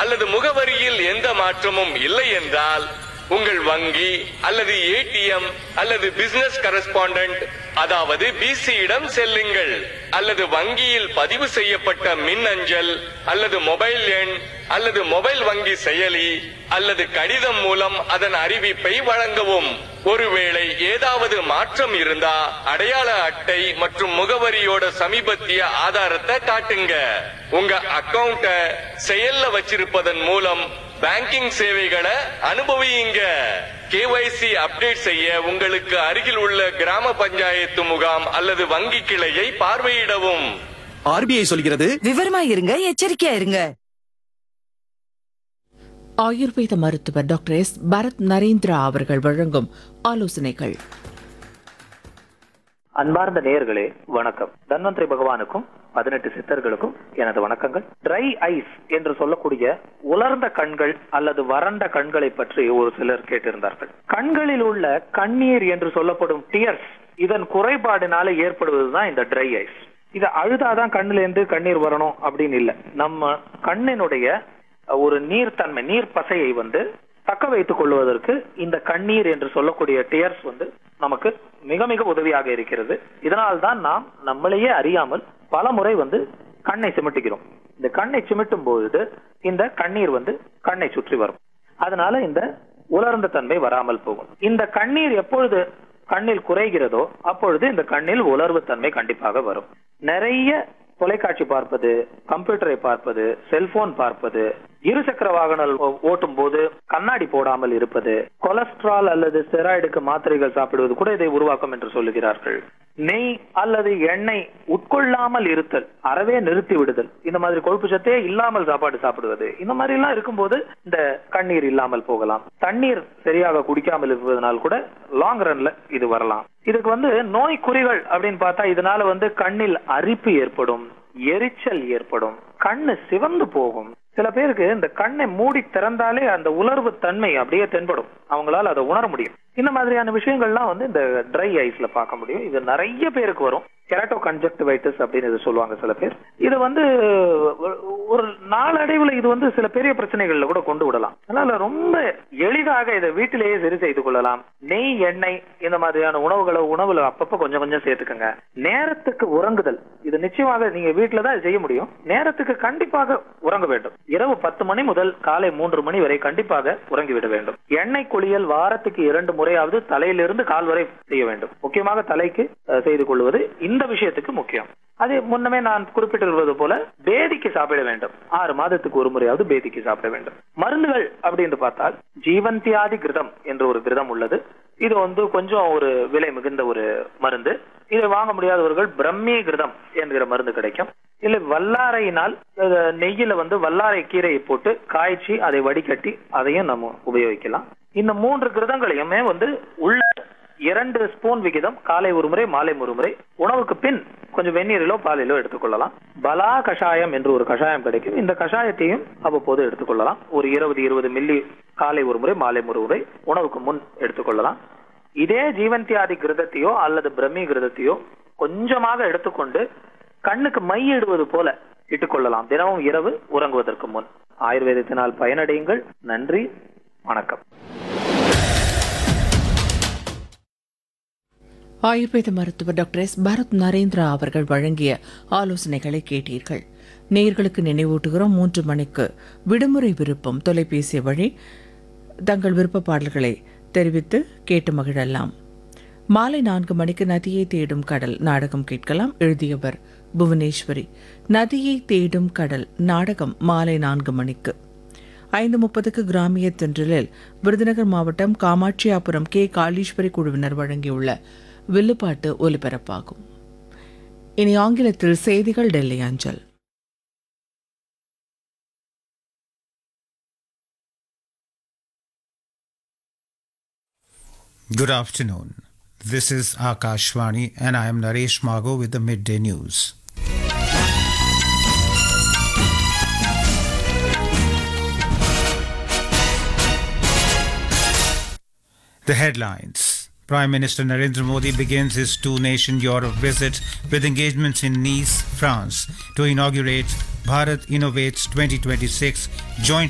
அல்லது முகவரியில் எந்த மாற்றமும் இல்லை என்றால் உங்கள் வங்கி அல்லது ஏடிஎம் அல்லது பிசினஸ் கரஸ்பாண்டன்ட் அதாவது பிசியிடம் செல்லுங்கள் அல்லது வங்கியில் பதிவு செய்யப்பட்ட மின் அஞ்சல் அல்லது மொபைல் எண் அல்லது மொபைல் வங்கி செயலி அல்லது கடிதம் மூலம் அதன் அறிவிப்பை வழங்கவும் ஒருவேளை ஏதாவது மாற்றம் இருந்தா அடையாள அட்டை மற்றும் முகவரியோட சமீபத்திய ஆதாரத்தை காட்டுங்க உங்க அக்கவுண்ட செயல்ல வச்சிருப்பதன் மூலம் பேங்கிங் சேவைகளை அனுபவியுங்க கேஒய்சி அப்டேட் செய்ய உங்களுக்கு அருகில் உள்ள கிராம பஞ்சாயத்து முகாம் அல்லது வங்கி கிளையை பார்வையிடவும் ஆர்பிஐ சொல்கிறது விவரமா இருங்க எச்சரிக்கையா இருங்க ஆயுர்வேத மருத்துவர் டாக்டர் எஸ் பரத் நரேந்திரா அவர்கள் வழங்கும் ஆலோசனைகள் அன்பார்ந்த நேயர்களே வணக்கம் தன்வந்திரி பகவானுக்கும் பதினெட்டு சித்தர்களுக்கும் எனது வணக்கங்கள் ட்ரை ஐஸ் என்று சொல்லக்கூடிய உலர்ந்த கண்கள் அல்லது வறண்ட கண்களை பற்றி ஒரு சிலர் கேட்டிருந்தார்கள் கண்களில் உள்ள கண்ணீர் என்று சொல்லப்படும் டியர்ஸ் இதன் குறைபாடினால ஏற்படுவதுதான் இந்த ட்ரை ஐஸ் இது அழுதாதான் கண்ணுல இருந்து கண்ணீர் வரணும் அப்படின்னு இல்ல நம்ம கண்ணினுடைய ஒரு நீர்த்தன்மை நீர் பசையை வந்து தக்க வைத்துக் கொள்வதற்கு இந்த கண்ணீர் என்று சொல்லக்கூடிய டியர்ஸ் வந்து நமக்கு மிக மிக உதவியாக இருக்கிறது இதனால்தான் நாம் நம்மளையே அறியாமல் பல முறை வந்து கண்ணை சிமிட்டுகிறோம் இந்த கண்ணை சிமிட்டும் பொழுது இந்த கண்ணீர் வந்து கண்ணை சுற்றி வரும் அதனால இந்த உலர்ந்த தன்மை வராமல் போகும் இந்த கண்ணீர் எப்பொழுது கண்ணில் குறைகிறதோ அப்பொழுது இந்த கண்ணில் உலர்வு தன்மை கண்டிப்பாக வரும் நிறைய தொலைக்காட்சி பார்ப்பது கம்ப்யூட்டரை பார்ப்பது செல்போன் பார்ப்பது இருசக்கர வாகனம் ஓ- ஓட்டும் போது கண்ணாடி போடாமல் இருப்பது கொலஸ்ட்ரால் அல்லது ஸ்டெராய்டுக்கு மாத்திரைகள் சாப்பிடுவது கூட இதை உருவாக்கும் என்று சொல்லுகிறார்கள் நெய் அல்லது எண்ணெய் உட்கொள்ளாமல் இருத்தல் அறவே நிறுத்தி விடுதல் இந்த மாதிரி கொழுப்பு சத்தே இல்லாமல் சாப்பாடு சாப்பிடுவது இந்த மாதிரி எல்லாம் இருக்கும்போது இந்த கண்ணீர் இல்லாமல் போகலாம் தண்ணீர் சரியாக குடிக்காமல் இருப்பதனால் கூட லாங் ரன்ல இது வரலாம் இதுக்கு வந்து நோய் குறிகள் அப்படின்னு பார்த்தா இதனால வந்து கண்ணில் அரிப்பு ஏற்படும் எரிச்சல் ஏற்படும் கண்ணு சிவந்து போகும் சில பேருக்கு இந்த கண்ணை மூடி திறந்தாலே அந்த உலர்வு தன்மை அப்படியே தென்படும் அவங்களால அதை உணர முடியும் இந்த மாதிரியான விஷயங்கள்லாம் வந்து இந்த ட்ரை ஐஸ்ல பார்க்க முடியும் இது நிறைய பேருக்கு வரும் கெராட்டோ கன்ஜக்டிவைட்டிஸ் அப்படின்னு இது சொல்லுவாங்க சில பேர் இது வந்து ஒரு- ஒரு நாளடைவுல இது வந்து சில பெரிய பிரச்சனைகள்ல கூட கொண்டு விடலாம் அதனால ரொம்ப எளிதாக இதை வீட்டிலேயே சரி செய்து கொள்ளலாம் நெய் எண்ணெய் இந்த மாதிரியான உணவுகளை உணவுல அப்பப்ப கொஞ்சம் கொஞ்சம் சேர்த்துக்கங்க நேரத்துக்கு உறங்குதல் இது நிச்சயமாக நீங்க வீட்டுல தான் செய்ய முடியும் நேரத்துக்கு கண்டிப்பாக உறங்க வேண்டும் இரவு பத்து மணி முதல் காலை மூன்று மணி வரை கண்டிப்பாக உறங்கிவிட வேண்டும் எண்ணெய் குளியல் வாரத்துக்கு இரண்டு முறையாவது தலையிலிருந்து கால் வரை செய்ய வேண்டும் முக்கியமாக தலைக்கு அஹ், செய்து கொள்வது இந்த விஷயத்துக்கு முக்கியம் அது முன்னமே நான் குறிப்பிட்டிருப்பது போல பேதிக்கு சாப்பிட வேண்டும் ஆறு மாதத்துக்கு ஒரு முறையாவது பேதிக்கு சாப்பிட வேண்டும் மருந்துகள் அப்படின்னு பார்த்தால் ஜீவந்தியாதி கிருதம் என்ற ஒரு கிருதம் உள்ளது இது வந்து கொஞ்சம் ஒரு விலை மிகுந்த ஒரு மருந்து இதை வாங்க முடியாதவர்கள் பிரம்மி கிருதம் என்கிற மருந்து கிடைக்கும் இல்ல வல்லாரையினால் அஹ், நெய்யில வந்து வல்லாரை கீரையை போட்டு காய்ச்சி அதை வடிகட்டி அதையும் நம்ம உபயோகிக்கலாம் இந்த மூன்று கிருதங்களையுமே வந்து உள்ள இரண்டு ஸ்பூன் விகிதம் காலை ஒரு முறை மாலை ஒரு முறை உணவுக்கு பின் கொஞ்சம் வெந்நீரிலோ பாலிலோ எடுத்துக்கொள்ளலாம் பலா கஷாயம் என்று ஒரு கஷாயம் கிடைக்கும் இந்த கஷாயத்தையும் அவ்வப்போது எடுத்துக்கொள்ளலாம் ஒரு இருபது இருபது மில்லி காலை ஒரு முறை மாலை ஒரு முறை உணவுக்கு முன் எடுத்துக்கொள்ளலாம் இதே ஜீவந்தியாதி கிருதத்தையோ அல்லது பிரம்மி கிருதத்தையோ கொஞ்சமாக எடுத்துக்கொண்டு கண்ணுக்கு மை இடுவது போல இட்டுக்கொள்ளலாம் தினமும் இரவு உறங்குவதற்கு முன் ஆயுர்வேதத்தினால் பயனடையுங்கள் நன்றி வணக்கம் ஆயுர்வேத மருத்துவர் டாக்டர் எஸ் பரத் நரேந்திரா அவர்கள் வழங்கிய ஆலோசனைகளை கேட்டீர்கள் நேயர்களுக்கு நினைவூட்டுகிறோம் மூன்று மணிக்கு விடுமுறை விருப்பம் தொலைபேசி வழி தங்கள் விருப்ப பாடல்களை தெரிவித்து கேட்டு மகிழலாம் மாலை நான்கு மணிக்கு நதியை தேடும் கடல் நாடகம் கேட்கலாம் எழுதியவர் புவனேஸ்வரி நதியை தேடும் கடல் நாடகம் மாலை நான்கு மணிக்கு ஐந்து முப்பதுக்கு கிராமிய தென்றலில் விருதுநகர் மாவட்டம் காமாட்சியாபுரம் கே காளீஸ்வரி குழுவினர் வழங்கியுள்ள வில்லுப்பாட்டு ஒலிபரப்பாகும் இனி ஆங்கிலத்தில் செய்திகள் டெல்லி அஞ்சல் Good afternoon. This is Akashvani and I am Naresh Mago with the midday news. The headlines Prime Minister Narendra Modi begins his two nation Europe visit with engagements in Nice, France to inaugurate Bharat Innovates 2026 joint